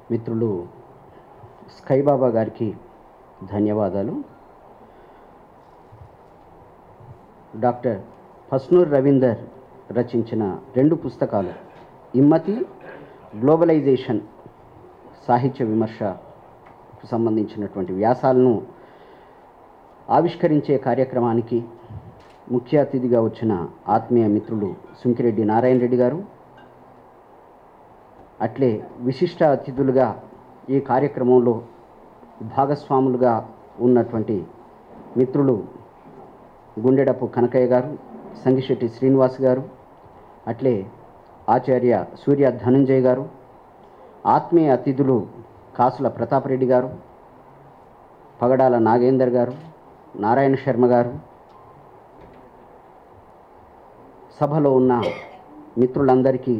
మిత్రులు స్కైబాబా గారికి ధన్యవాదాలు డాక్టర్ ఫస్నూర్ రవీందర్ రచించిన రెండు పుస్తకాలు ఇమ్మతి గ్లోబలైజేషన్ సాహిత్య విమర్శకు సంబంధించినటువంటి వ్యాసాలను ఆవిష్కరించే కార్యక్రమానికి ముఖ్య అతిథిగా వచ్చిన ఆత్మీయ మిత్రులు సుంకిరెడ్డి నారాయణ రెడ్డి గారు అట్లే విశిష్ట అతిథులుగా ఈ కార్యక్రమంలో భాగస్వాములుగా ఉన్నటువంటి మిత్రులు గుండెడపు కనకయ్య గారు సంగిశెట్టి శ్రీనివాస్ గారు అట్లే ఆచార్య సూర్య ధనంజయ్ గారు ఆత్మీయ అతిథులు కాసుల ప్రతాపరెడ్డి గారు పగడాల నాగేందర్ గారు నారాయణ శర్మ గారు సభలో ఉన్న మిత్రులందరికీ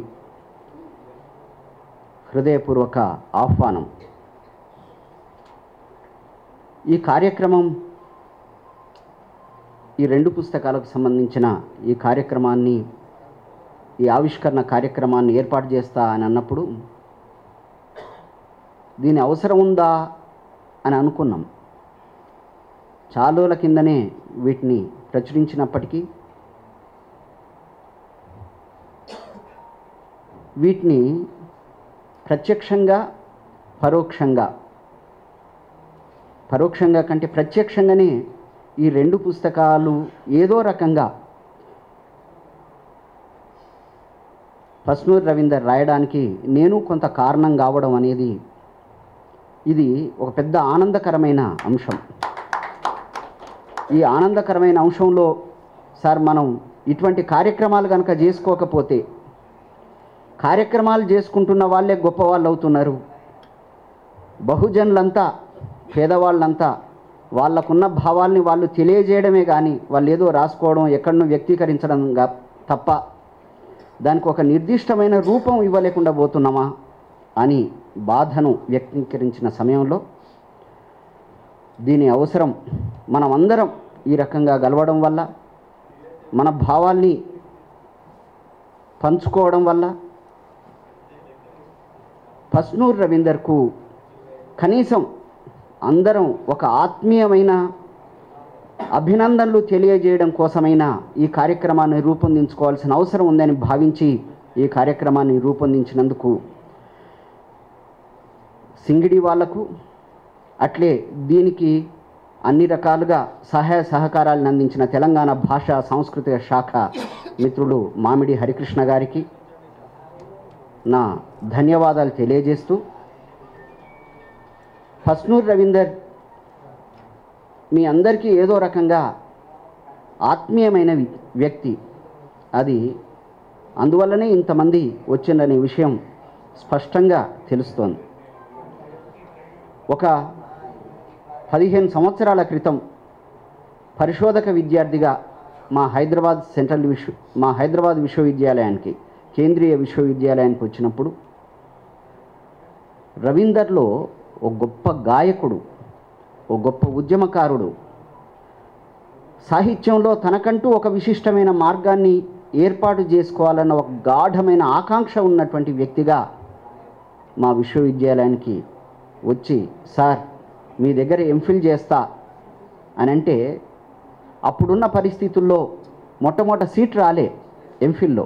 హృదయపూర్వక ఆహ్వానం ఈ కార్యక్రమం ఈ రెండు పుస్తకాలకు సంబంధించిన ఈ కార్యక్రమాన్ని ఈ ఆవిష్కరణ కార్యక్రమాన్ని ఏర్పాటు చేస్తా అని అన్నప్పుడు దీని అవసరం ఉందా అని అనుకున్నాం చాలా రోజుల కిందనే వీటిని ప్రచురించినప్పటికీ వీటిని ప్రత్యక్షంగా పరోక్షంగా పరోక్షంగా కంటే ప్రత్యక్షంగానే ఈ రెండు పుస్తకాలు ఏదో రకంగా ఫస్నూర్ రవీందర్ రాయడానికి నేను కొంత కారణం కావడం అనేది ఇది ఒక పెద్ద ఆనందకరమైన అంశం ఈ ఆనందకరమైన అంశంలో సార్ మనం ఇటువంటి కార్యక్రమాలు కనుక చేసుకోకపోతే కార్యక్రమాలు చేసుకుంటున్న వాళ్ళే గొప్ప వాళ్ళు అవుతున్నారు బహుజనులంతా పేదవాళ్ళంతా వాళ్ళకున్న భావాల్ని వాళ్ళు తెలియజేయడమే కానీ వాళ్ళు ఏదో రాసుకోవడం ఎక్కడనో వ్యక్తీకరించడం గా- తప్ప దానికి ఒక నిర్దిష్టమైన రూపం ఇవ్వలేకుండా పోతున్నామా అని బాధను వ్యక్తీకరించిన సమయంలో దీని అవసరం మనమందరం ఈ రకంగా గలవడం వల్ల మన భావాల్ని పంచుకోవడం వల్ల ఫస్నూర్ రవీందర్కు కనీసం అందరం ఒక ఆత్మీయమైన అభినందనలు తెలియజేయడం కోసమైనా ఈ కార్యక్రమాన్ని రూపొందించుకోవాల్సిన అవసరం ఉందని భావించి ఈ కార్యక్రమాన్ని రూపొందించినందుకు సింగిడి వాళ్లకు అట్లే దీనికి అన్ని రకాలుగా సహాయ సహకారాలను అందించిన తెలంగాణ భాషా సాంస్కృతిక శాఖ మిత్రులు మామిడి హరికృష్ణ గారికి నా ధన్యవాదాలు తెలియజేస్తూ ఫస్నూర్ రవీందర్ మీ అందరికీ ఏదో రకంగా ఆత్మీయమైన వి- వ్యక్తి అది అందువల్లనే ఇంతమంది వచ్చిందనే విషయం స్పష్టంగా తెలుస్తోంది ఒక పదిహేను సంవత్సరాల క్రితం పరిశోధక విద్యార్థిగా మా హైదరాబాద్ సెంట్రల్ విశ్వ మా హైదరాబాద్ విశ్వవిద్యాలయానికి కేంద్రీయ విశ్వవిద్యాలయానికి వచ్చినప్పుడు రవీందర్లో ఒక గొప్ప గాయకుడు ఒక గొప్ప ఉద్యమకారుడు సాహిత్యంలో తనకంటూ ఒక విశిష్టమైన మార్గాన్ని ఏర్పాటు చేసుకోవాలన్న ఒక గాఢమైన ఆకాంక్ష ఉన్నటువంటి వ్యక్తిగా మా విశ్వవిద్యాలయానికి వచ్చి సార్ మీ దగ్గర ఎంఫిల్ చేస్తా అని అంటే అప్పుడున్న పరిస్థితుల్లో మొట్టమొదట సీట్ రాలే ఎంఫిల్లో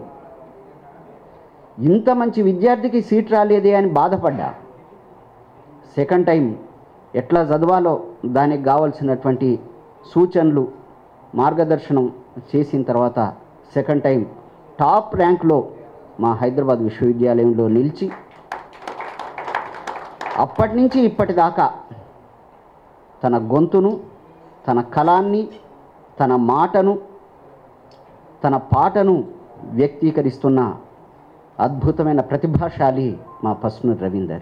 ఇంత మంచి విద్యార్థికి సీట్ రాలేదే అని బాధపడ్డా సెకండ్ టైం ఎట్లా చదవాలో దానికి కావాల్సినటువంటి సూచనలు మార్గదర్శనం చేసిన తర్వాత సెకండ్ టైం టాప్ ర్యాంక్లో మా హైదరాబాద్ విశ్వవిద్యాలయంలో నిలిచి అప్పటి నుంచి ఇప్పటిదాకా తన గొంతును తన కళాన్ని తన మాటను తన పాటను వ్యక్తీకరిస్తున్న అద్భుతమైన ప్రతిభాశాలి మా పస్నూర్ రవీందర్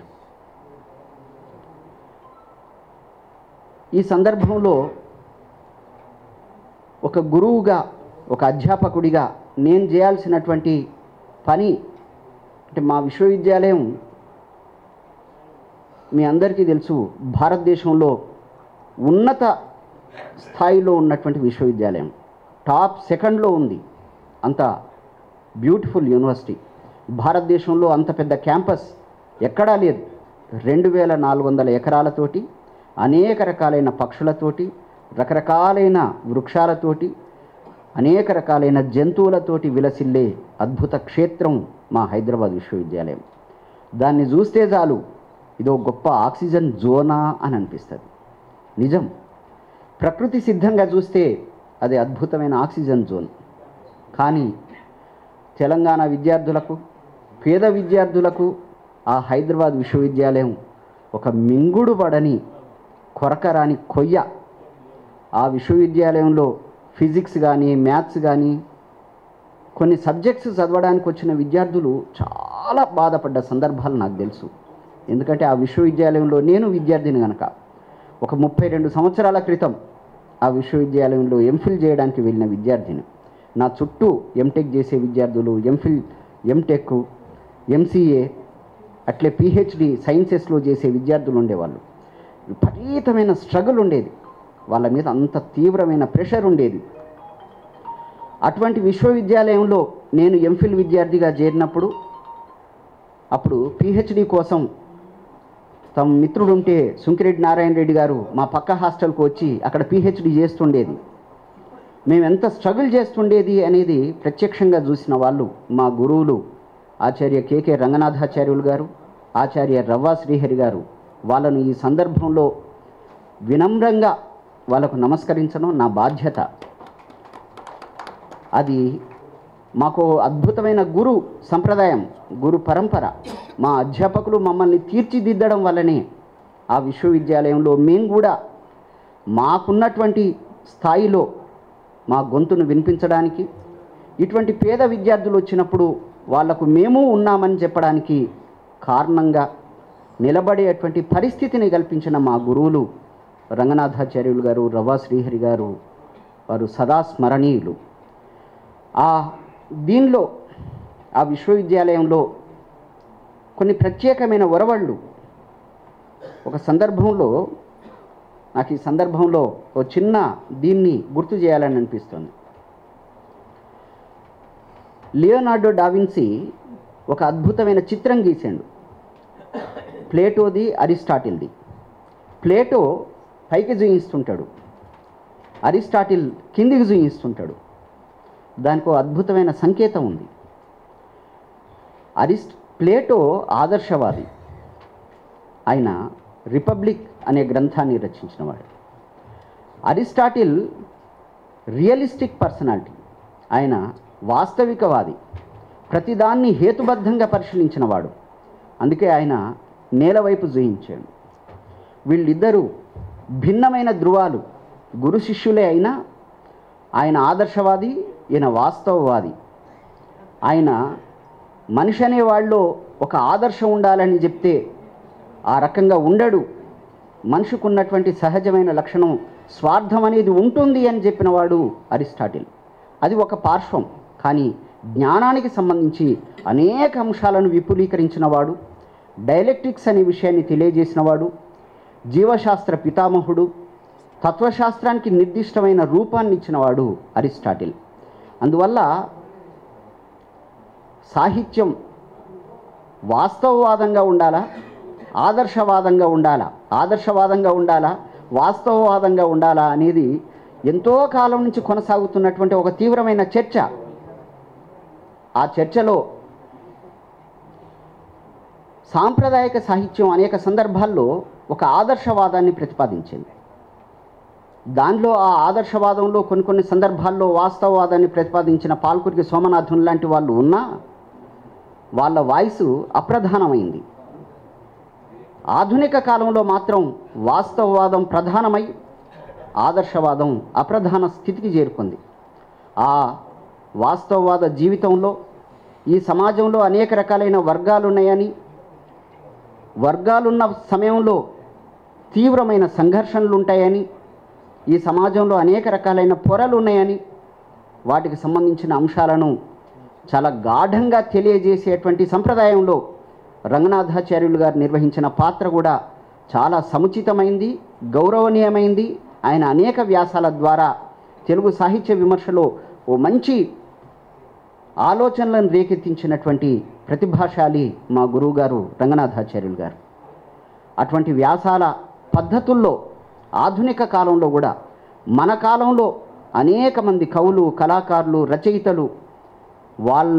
ఈ సందర్భంలో ఒక గురువుగా ఒక అధ్యాపకుడిగా నేను చేయాల్సినటువంటి పని అంటే మా విశ్వవిద్యాలయం మీ అందరికీ తెలుసు భారతదేశంలో ఉన్నత స్థాయిలో ఉన్నటువంటి విశ్వవిద్యాలయం టాప్ సెకండ్లో ఉంది అంత బ్యూటిఫుల్ యూనివర్సిటీ భారతదేశంలో అంత పెద్ద క్యాంపస్ ఎక్కడా లేదు రెండు వేల నాలుగు వందల ఎకరాలతోటి అనేక రకాలైన పక్షులతోటి రకరకాలైన వృక్షాలతోటి అనేక రకాలైన జంతువులతోటి విలసిల్లే అద్భుత క్షేత్రం మా హైదరాబాద్ విశ్వవిద్యాలయం దాన్ని చూస్తే చాలు ఇదో గొప్ప ఆక్సిజన్ జోనా అని అనిపిస్తుంది నిజం ప్రకృతి సిద్ధంగా చూస్తే అది అద్భుతమైన ఆక్సిజన్ జోన్ కానీ తెలంగాణ విద్యార్థులకు పేద విద్యార్థులకు ఆ హైదరాబాద్ విశ్వవిద్యాలయం ఒక మింగుడు పడని కొరకరాని కొయ్య ఆ విశ్వవిద్యాలయంలో ఫిజిక్స్ కానీ మ్యాథ్స్ కానీ కొన్ని సబ్జెక్ట్స్ చదవడానికి వచ్చిన విద్యార్థులు చాలా బాధపడ్డ సందర్భాలు నాకు తెలుసు ఎందుకంటే ఆ విశ్వవిద్యాలయంలో నేను విద్యార్థిని కనుక ఒక ముప్పై రెండు సంవత్సరాల క్రితం ఆ విశ్వవిద్యాలయంలో ఎంఫిల్ చేయడానికి వెళ్ళిన విద్యార్థిని నా చుట్టూ ఎంటెక్ చేసే విద్యార్థులు ఎంఫిల్ ఎంటెక్ ఎంసీఏ అట్లే పిహెచ్డి సైన్సెస్లో చేసే విద్యార్థులు ఉండేవాళ్ళు విపరీతమైన స్ట్రగుల్ ఉండేది వాళ్ళ మీద అంత తీవ్రమైన ప్రెషర్ ఉండేది అటువంటి విశ్వవిద్యాలయంలో నేను ఎంఫిల్ విద్యార్థిగా చేరినప్పుడు అప్పుడు పిహెచ్డి కోసం తమ మిత్రుడు ఉంటే సుంకిరెడ్డి నారాయణ రెడ్డి గారు మా పక్క హాస్టల్కి వచ్చి అక్కడ పిహెచ్డి చేస్తుండేది మేము ఎంత స్ట్రగుల్ చేస్తుండేది అనేది ప్రత్యక్షంగా చూసిన వాళ్ళు మా గురువులు ఆచార్య కేకే రంగనాథాచార్యులు గారు ఆచార్య రవ్వా శ్రీహరి గారు వాళ్ళను ఈ సందర్భంలో వినమ్రంగా వాళ్ళకు నమస్కరించడం నా బాధ్యత అది మాకు అద్భుతమైన గురు సంప్రదాయం గురు పరంపర మా అధ్యాపకులు మమ్మల్ని తీర్చిదిద్దడం వల్లనే ఆ విశ్వవిద్యాలయంలో మేము కూడా మాకున్నటువంటి స్థాయిలో మా గొంతును వినిపించడానికి ఇటువంటి పేద విద్యార్థులు వచ్చినప్పుడు వాళ్లకు మేము ఉన్నామని చెప్పడానికి కారణంగా నిలబడేటువంటి పరిస్థితిని కల్పించిన మా గురువులు రంగనాథాచార్యులు గారు రవ్వా శ్రీహరి గారు వారు సదా స్మరణీయులు ఆ దీనిలో ఆ విశ్వవిద్యాలయంలో కొన్ని ప్రత్యేకమైన ఒరవళ్ళు ఒక సందర్భంలో నాకు ఈ సందర్భంలో ఒక చిన్న దీన్ని గుర్తు చేయాలని అనిపిస్తుంది లియోనార్డో డావిన్సీ ఒక అద్భుతమైన చిత్రం గీసాడు ప్లేటోది అరిస్టాటిల్ది ప్లేటో పైకి చూయిస్తుంటాడు అరిస్టాటిల్ కిందికి చూయిస్తుంటాడు దానికి ఒక అద్భుతమైన సంకేతం ఉంది అరిస్ట్ ప్లేటో ఆదర్శవాది ఆయన రిపబ్లిక్ అనే గ్రంథాన్ని రచించినవాడు అరిస్టాటిల్ రియలిస్టిక్ పర్సనాలిటీ ఆయన వాస్తవికవాది ప్రతిదాన్ని హేతుబద్ధంగా పరిశీలించినవాడు అందుకే ఆయన నేల వైపు జయించాడు వీళ్ళిద్దరూ భిన్నమైన ధృవాలు గురు శిష్యులే అయినా ఆయన ఆదర్శవాది ఈయన వాస్తవవాది ఆయన మనిషి అనే వాళ్ళలో ఒక ఆదర్శం ఉండాలని చెప్తే ఆ రకంగా ఉండడు మనిషికి ఉన్నటువంటి సహజమైన లక్షణం స్వార్థం అనేది ఉంటుంది అని చెప్పినవాడు అరిస్టాటిల్ అది ఒక పార్శ్వం కానీ జ్ఞానానికి సంబంధించి అనేక అంశాలను విపులీకరించినవాడు డైలెక్టిక్స్ అనే విషయాన్ని తెలియజేసినవాడు జీవశాస్త్ర పితామహుడు తత్వశాస్త్రానికి నిర్దిష్టమైన రూపాన్ని ఇచ్చినవాడు అరిస్టాటిల్ అందువల్ల సాహిత్యం వాస్తవవాదంగా ఉండాలా ఆదర్శవాదంగా ఉండాలా ఆదర్శవాదంగా ఉండాలా వాస్తవవాదంగా ఉండాలా అనేది ఎంతో కాలం నుంచి కొనసాగుతున్నటువంటి ఒక తీవ్రమైన చర్చ ఆ చర్చలో సాంప్రదాయక సాహిత్యం అనేక సందర్భాల్లో ఒక ఆదర్శవాదాన్ని ప్రతిపాదించింది దానిలో ఆ ఆదర్శవాదంలో కొన్ని కొన్ని సందర్భాల్లో వాస్తవవాదాన్ని ప్రతిపాదించిన పాల్కురికి సోమనాథుని లాంటి వాళ్ళు ఉన్నా వాళ్ళ వాయిస్ అప్రధానమైంది ఆధునిక కాలంలో మాత్రం వాస్తవవాదం ప్రధానమై ఆదర్శవాదం అప్రధాన స్థితికి చేరుకుంది ఆ వాస్తవవాద జీవితంలో ఈ సమాజంలో అనేక రకాలైన వర్గాలు ఉన్నాయని వర్గాలున్న సమయంలో తీవ్రమైన సంఘర్షణలు ఉంటాయని ఈ సమాజంలో అనేక రకాలైన పొరలు ఉన్నాయని వాటికి సంబంధించిన అంశాలను చాలా గాఢంగా తెలియజేసేటువంటి సంప్రదాయంలో రంగనాథాచార్యులు గారు నిర్వహించిన పాత్ర కూడా చాలా సముచితమైంది గౌరవనీయమైంది ఆయన అనేక వ్యాసాల ద్వారా తెలుగు సాహిత్య విమర్శలో ఓ మంచి ఆలోచనలను రేకెత్తించినటువంటి ప్రతిభాశాలి మా గురువుగారు రంగనాథాచార్యులు గారు అటువంటి వ్యాసాల పద్ధతుల్లో ఆధునిక కాలంలో కూడా మన కాలంలో అనేక మంది కవులు కళాకారులు రచయితలు వాళ్ళ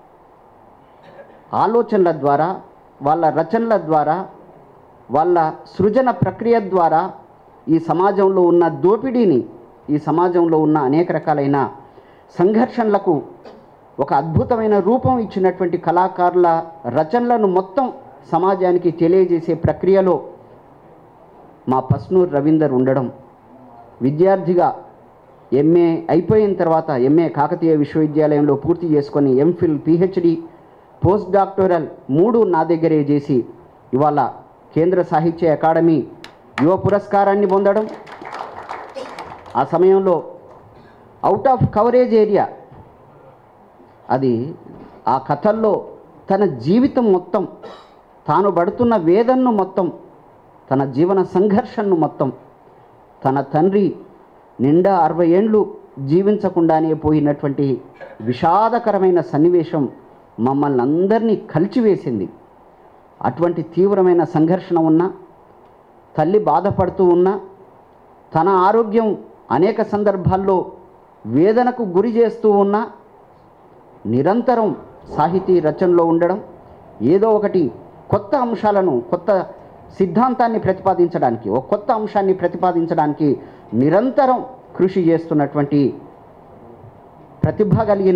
ఆలోచనల ద్వారా వాళ్ళ రచనల ద్వారా వాళ్ళ సృజన ప్రక్రియ ద్వారా ఈ సమాజంలో ఉన్న దోపిడీని ఈ సమాజంలో ఉన్న అనేక రకాలైన సంఘర్షణలకు ఒక అద్భుతమైన రూపం ఇచ్చినటువంటి కళాకారుల రచనలను మొత్తం సమాజానికి తెలియజేసే ప్రక్రియలో మా పస్నూర్ రవీందర్ ఉండడం విద్యార్థిగా ఎంఏ అయిపోయిన తర్వాత ఎంఏ కాకతీయ విశ్వవిద్యాలయంలో పూర్తి చేసుకొని ఎంఫిల్ పిహెచ్డి పోస్ట్ డాక్టోరల్ మూడు నా దగ్గరే చేసి ఇవాళ కేంద్ర సాహిత్య అకాడమీ యువ పురస్కారాన్ని పొందడం ఆ సమయంలో అవుట్ ఆఫ్ కవరేజ్ ఏరియా అది ఆ కథల్లో తన జీవితం మొత్తం తాను పడుతున్న వేదనను మొత్తం తన జీవన సంఘర్షణను మొత్తం తన తండ్రి నిండా అరవై ఏండ్లు జీవించకుండానే పోయినటువంటి విషాదకరమైన సన్నివేశం మమ్మల్ని అందరినీ కలిచివేసింది అటువంటి తీవ్రమైన సంఘర్షణ ఉన్న తల్లి బాధపడుతూ ఉన్నా తన ఆరోగ్యం అనేక సందర్భాల్లో వేదనకు గురి చేస్తూ ఉన్నా నిరంతరం సాహితీ రచనలో ఉండడం ఏదో ఒకటి కొత్త అంశాలను కొత్త సిద్ధాంతాన్ని ప్రతిపాదించడానికి ఒక కొత్త అంశాన్ని ప్రతిపాదించడానికి నిరంతరం కృషి చేస్తున్నటువంటి ప్రతిభ కలిగిన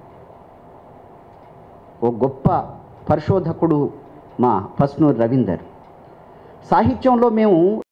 ఓ గొప్ప పరిశోధకుడు మా పస్నూర్ రవీందర్ సాహిత్యంలో మేము